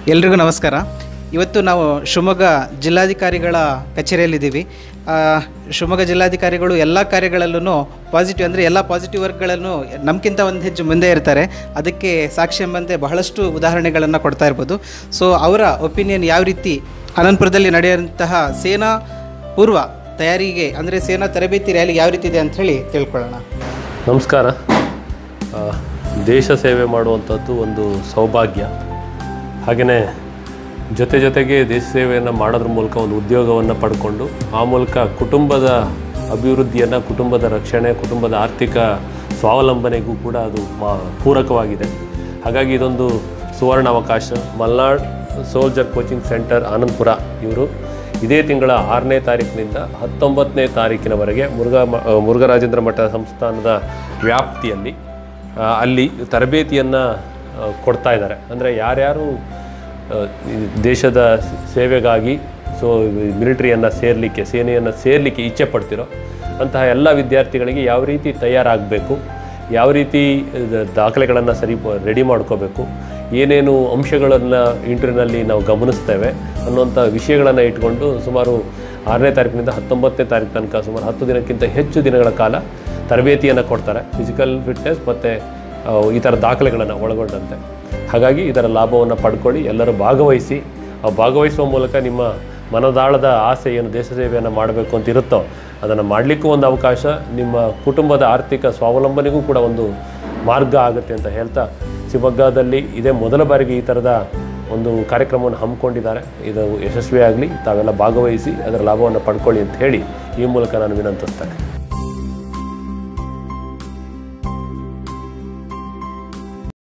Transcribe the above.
ಎಲ್ರಿಗೂ ನಮಸ್ಕಾರ ಇವತ್ತು ನಾವು ಶಿವಮೊಗ್ಗ ಜಿಲ್ಲಾಧಿಕಾರಿಗಳ ಕಚೇರಿಯಲ್ಲಿದ್ದೀವಿ ಆ, ಶಿವಮೊಗ್ಗ ಜಿಲ್ಲಾಧಿಕಾರಿಗಳು ಎಲ್ಲ ಕಾರ್ಯಗಳಲ್ಲೂ ಪಾಸಿಟಿವ್ ಅಂದರೆ ಎಲ್ಲ ಪಾಸಿಟಿವ್ ವರ್ಕ್ಗಳನ್ನು ನಮಗಿಂತ ಒಂದು ಹೆಚ್ಚು ಮುಂದೆ ಇರ್ತಾರೆ ಅದಕ್ಕೆ ಸಾಕ್ಷಿ ಎಂಬಂತೆ ಬಹಳಷ್ಟು ಉದಾಹರಣೆಗಳನ್ನು ಕೊಡ್ತಾ ಇರ್ಬೋದು ಸೊ ಅವರ ಒಪಿನಿಯನ್ ಯಾವ ರೀತಿ ಅನಂತಪುರದಲ್ಲಿ ನಡೆಯುವಂತಹ ಸೇನಾ ಪೂರ್ವ ತಯಾರಿಗೆ ಅಂದರೆ ಸೇನಾ ತರಬೇತಿ ರ್ಯಾಲಿ ಯಾವ ರೀತಿ ಇದೆ ಅಂತ ಹೇಳಿ ತಿಳ್ಕೊಳ್ಳೋಣ ನಮಸ್ಕಾರ ಆ, ದೇಶ ಸೇವೆ ಮಾಡುವಂಥದ್ದು ಒಂದು ಸೌಭಾಗ್ಯ ಹಾಗೆಯೇ ಜೊತೆ ಜೊತೆಗೆ ದೇಶ ಸೇವೆಯನ್ನು ಮಾಡೋದ್ರ ಮೂಲಕ ಒಂದು ಉದ್ಯೋಗವನ್ನು ಪಡ್ಕೊಂಡು ಆ ಮೂಲಕ ಕುಟುಂಬದ ಅಭಿವೃದ್ಧಿಯನ್ನು ಕುಟುಂಬದ ರಕ್ಷಣೆ ಕುಟುಂಬದ ಆರ್ಥಿಕ ಸ್ವಾವಲಂಬನೆಗೂ ಕೂಡ ಅದು ಮಾ ಪೂರಕವಾಗಿದೆ ಹಾಗಾಗಿ ಇದೊಂದು ಸುವರ್ಣ ಅವಕಾಶ Malnad soldier coaching centre Anandapura ಇವರು ಇದೇ ತಿಂಗಳ ಆರನೇ ತಾರೀಕಿನಿಂದ ಹತ್ತೊಂಬತ್ತನೇ ತಾರೀಕಿನವರೆಗೆ ಮುರುಘಾ ಮ- ಆ, ಮುರುಘರಾಜೇಂದ್ರ ಮಠ ಸಂಸ್ಥಾನದ ವ್ಯಾಪ್ತಿಯಲ್ಲಿ ಆ, ಅಲ್ಲಿ ತರಬೇತಿಯನ್ನು ಕೊಡ್ತಾ ಇದ್ದಾರೆ ಅಂದರೆ ಯಾರ್ಯಾರು ಆ, ಈ ದೇಶದ ಸೇವೆಗಾಗಿ ಸೊ ಮಿಲಿಟ್ರಿಯನ್ನು ಸೇರಲಿಕ್ಕೆ ಸೇನೆಯನ್ನು ಸೇರಲಿಕ್ಕೆ ಇಚ್ಛೆ ಪಡ್ತಿರೋ ಅಂತಹ ಎಲ್ಲ ವಿದ್ಯಾರ್ಥಿಗಳಿಗೆ ಯಾವ ರೀತಿ ತಯಾರಾಗಬೇಕು ಯಾವ ರೀತಿ ದಾಖಲೆಗಳನ್ನು ಸರಿ ರೆಡಿ ಮಾಡ್ಕೋಬೇಕು ಏನೇನು ಅಂಶಗಳನ್ನು ಇಂಟರ್ವ್ಯೂನಲ್ಲಿ ನಾವು ಗಮನಿಸ್ತೇವೆ ಅನ್ನುವಂಥ ವಿಷಯಗಳನ್ನು ಇಟ್ಕೊಂಡು ಸುಮಾರು ಆರನೇ ತಾರೀಕಿನಿಂದ ಹತ್ತೊಂಬತ್ತನೇ ತಾರೀಕು ತನಕ ಸುಮಾರು ಹತ್ತು ದಿನಕ್ಕಿಂತ ಹೆಚ್ಚು ದಿನಗಳ ಕಾಲ ತರಬೇತಿಯನ್ನು ಕೊಡ್ತಾರೆ ಫಿಸಿಕಲ್ ಫಿಟ್ನೆಸ್ ಮತ್ತು ಈ ಥರ ದಾಖಲೆಗಳನ್ನು ಒಳಗೊಂಡಂತೆ ಹಾಗಾಗಿ ಇದರ ಲಾಭವನ್ನು ಪಡ್ಕೊಳ್ಳಿ ಎಲ್ಲರೂ ಭಾಗವಹಿಸಿ ಆ ಭಾಗವಹಿಸುವ ಮೂಲಕ ನಿಮ್ಮ ಮನದಾಳದ ಆಸೆ ಏನು ದೇಶ ಸೇವೆಯನ್ನು ಮಾಡಬೇಕು ಅಂತ ಇರುತ್ತೋ ಅದನ್ನು ಮಾಡಲಿಕ್ಕೂ ಒಂದು ಅವಕಾಶ ನಿಮ್ಮ ಕುಟುಂಬದ ಆರ್ಥಿಕ ಸ್ವಾವಲಂಬನೆಗೂ ಕೂಡ ಒಂದು ಮಾರ್ಗ ಆಗುತ್ತೆ ಅಂತ ಹೇಳ್ತಾ ಶಿವಮೊಗ್ಗದಲ್ಲಿ ಇದೇ ಮೊದಲ ಬಾರಿಗೆ ಈ ಥರದ ಒಂದು ಕಾರ್ಯಕ್ರಮವನ್ನು ಹಮ್ಮಿಕೊಂಡಿದ್ದಾರೆ ಇದು ಯಶಸ್ವಿಯಾಗಲಿ ತಾವೆಲ್ಲ ಭಾಗವಹಿಸಿ ಅದರ ಲಾಭವನ್ನು ಪಡ್ಕೊಳ್ಳಿ ಅಂತ ಹೇಳಿ ಈ ಮೂಲಕ ನಾನು ವಿನಂತಿಸ್ತೇನೆ